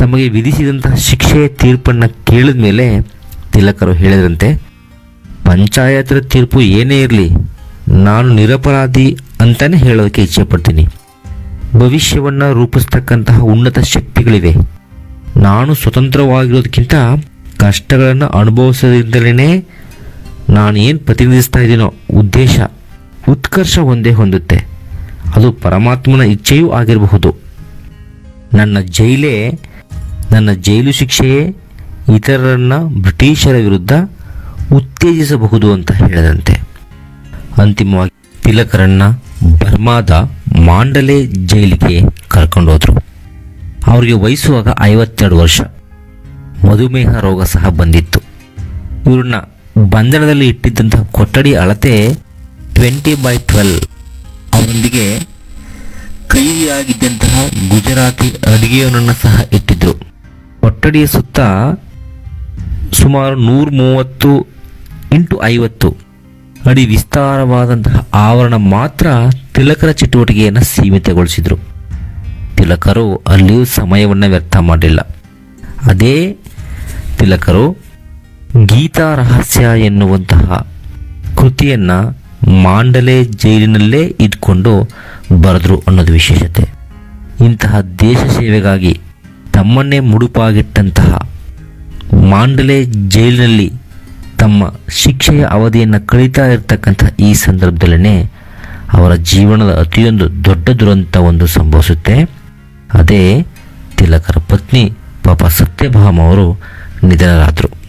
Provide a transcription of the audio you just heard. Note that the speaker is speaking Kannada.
ತಮಗೆ ವಿಧಿಸಿದಂತಹ ಶಿಕ್ಷೆಯ ತೀರ್ಪನ್ನು ಕೇಳಿದ ಮೇಲೆ ತಿಲಕರು ಹೇಳಿದ್ರಂತೆ ಪಂಚಾಯತರ ತೀರ್ಪು ಏನೇ ಇರಲಿ ನಾನು ನಿರಪರಾಧಿ ಅಂತಾನೆ ಹೇಳೋದಕ್ಕೆ ಇಚ್ಛೆಪಡ್ತೀನಿ ಭವಿಷ್ಯವನ್ನು ರೂಪಿಸ್ತಕ್ಕಂತಹ ಉನ್ನತ ಶಕ್ತಿಗಳಿವೆ ನಾನು ಸ್ವತಂತ್ರವಾಗಿರೋದಕ್ಕಿಂತ ಕಷ್ಟಗಳನ್ನು ಅನುಭವಿಸೋದ್ರಿಂದಲೇ ನಾನು ಏನು ಪ್ರತಿನಿಧಿಸ್ತಾ ಇದ್ದೀನೋ ಉದ್ದೇಶ ಉತ್ಕರ್ಷ ಒಂದೇ ಹೊಂದುತ್ತೆ ಅದು ಪರಮಾತ್ಮನ ಇಚ್ಛೆಯೂ ಆಗಿರಬಹುದು ನನ್ನ ಜೈಲೇ ನನ್ನ ಜೈಲು ಶಿಕ್ಷೆಯೇ ಇತರರನ್ನ ಬ್ರಿಟಿಷರ ವಿರುದ್ಧ ಉತ್ತೇಜಿಸಬಹುದು ಅಂತ ಹೇಳಿದಂತೆ ಅಂತಿಮವಾಗಿ ತಿಲಕರನ್ನ ಬರ್ಮಾದ ಮಾಂಡಲೆ ಜೈಲಿಗೆ ಕರ್ಕೊಂಡೋದ್ರು ಅವರಿಗೆ ವಯಸ್ಸುವಾಗ ಐವತ್ತೆರಡು ವರ್ಷ ಮಧುಮೇಹ ರೋಗ ಸಹ ಬಂದಿತ್ತು ಇವ್ರನ್ನ ಬಂಧನದಲ್ಲಿ ಇಟ್ಟಿದ್ದಂತಹ ಕೊಠಡಿ ಅಳತೆ ಟ್ವೆಂಟಿ ಬೈ ಟ್ವೆಲ್ ಅವರೊಂದಿಗೆ ಕೈಯಾಗಿದ್ದಂತಹ ಗುಜರಾತಿ ಅಡುಗೆಯವನನ್ನು ಸಹ ಇಟ್ಟಿದ್ರು ಕೊಠಡಿಯ ಸುತ್ತ ಸುಮಾರು ನೂರ ಮೂವತ್ತು ಇಂಟು ಐವತ್ತು ಅಡಿ ವಿಸ್ತಾರವಾದಂತಹ ಆವರಣ ಮಾತ್ರ ತಿಲಕರ ಚಟುವಟಿಕೆಯನ್ನು ಸೀಮಿತಗೊಳಿಸಿದರು ತಿಲಕರು ಅಲ್ಲಿಯೂ ಸಮಯವನ್ನು ವ್ಯರ್ಥ ಮಾಡಲಿಲ್ಲ ಅದೇ ತಿಲಕರು ಗೀತಾ ರಹಸ್ಯ ಎನ್ನುವಂತಹ ಕೃತಿಯನ್ನು ಮಾಂಡಲೆ ಜೈಲಿನಲ್ಲೇ ಇದ್ಕೊಂಡು ಬರೆದ್ರು ಅನ್ನೋದು ವಿಶೇಷತೆ ಇಂತಹ ದೇಶ ಸೇವೆಗಾಗಿ ತಮ್ಮನ್ನೇ ಮುಡುಪಾಗಿಟ್ಟಂತಹ ಮಾಂಡಲೆ ಜೈಲಿನಲ್ಲಿ ತಮ್ಮ ಶಿಕ್ಷೆಯ ಅವಧಿಯನ್ನು ಕಳೀತಾ ಇರತಕ್ಕಂಥ ಈ ಸಂದರ್ಭದಲ್ಲೇ ಅವರ ಜೀವನದ ಅತಿಯೊಂದು ದೊಡ್ಡ ದುರಂತ ಒಂದು ಸಂಭವಿಸುತ್ತೆ ಅದೇ ತಿಲಕರ ಪತ್ನಿ ಪಾಪ ಸತ್ಯಭಾಮ ಅವರು ನಿಧನರಾದರು